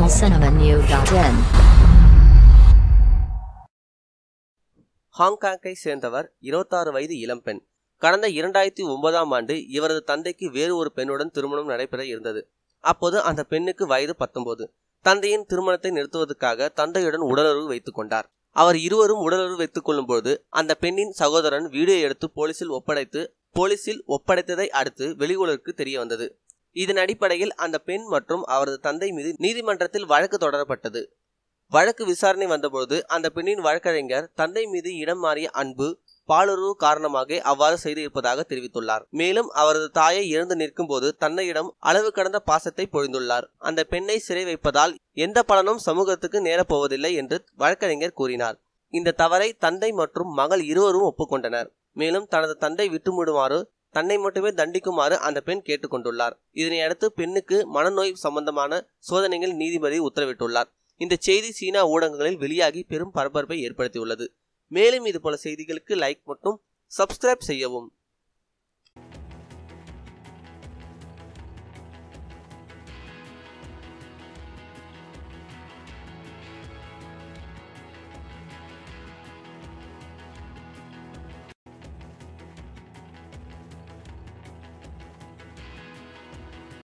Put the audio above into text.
tamilcinemanew.in ஹாங்காங்கை சேர்ந்தவர் 26 வயது இளம்பெண் கடந்த இரண்டாயிரத்தி ஒன்பதாம் ஆண்டு இவரது தந்தைக்கு வேறு ஒரு பெண்ணுடன் திருமணம் நடைபெற இருந்தது அப்போது அந்த பெண்ணுக்கு வயது பத்தொன்பது தந்தையின் திருமணத்தை நிறுத்துவதற்காக தந்தையுடன் உடலுறவு வைத்துக் கொண்டார் அவர் இருவரும் உடலுறவு வைத்துக் கொள்ளும்போது அந்த பெண்ணின் சகோதரன் வீடியோ எடுத்து போலீசில் ஒப்படைத்து போலீசில் ஒப்படைத்ததை அடுத்து வெளியுலகிற்கு தெரிய வந்தது இதன் அடிப்படையில் அந்த பெண் மற்றும் அவரது தந்தை மீது நீதிமன்றத்தில் வழக்கு தொடரப்பட்டது வழக்கு விசாரணை வந்தபோது அந்த பெண்ணின் வழக்கறிஞர் தந்தை மீது இடம் மாறிய அன்பு பாலுறவு காரணமாக அவ்வாறு செய்திருப்பதாக தெரிவித்துள்ளார் மேலும் அவரது தாயை இழந்து நிற்கும் போது தன்னையிடம் அளவு கடந்த பாசத்தை பொழிந்துள்ளார் அந்த பெண்ணை சிறை வைப்பதால் எந்த பலனும் சமூகத்துக்கு நேரப்போவதில்லை என்று வழக்கறிஞர் கூறினார் இந்த தவறை தந்தை மற்றும் மகள் இருவரும் ஒப்புக்கொண்டனர் மேலும் தனது தந்தை விட்டுவிடுமாறு தன்னை மட்டுமே தண்டிக்குமாறு அந்த பெண் கேட்டுக்கொண்டுள்ளார் இதனையடுத்து பெண்ணுக்கு மனநோய் சம்பந்தமான சோதனைகள் நீதிபதி உத்தரவிட்டுள்ளார் இந்த செய்தி சீனா ஊடகங்களில் வெளியாகி பெரும் பரபரப்பை ஏற்படுத்தியுள்ளது மேலும் இது போல செய்திகளுக்கு லைக் மற்றும் சப்ஸ்கிரைப் செய்யவும்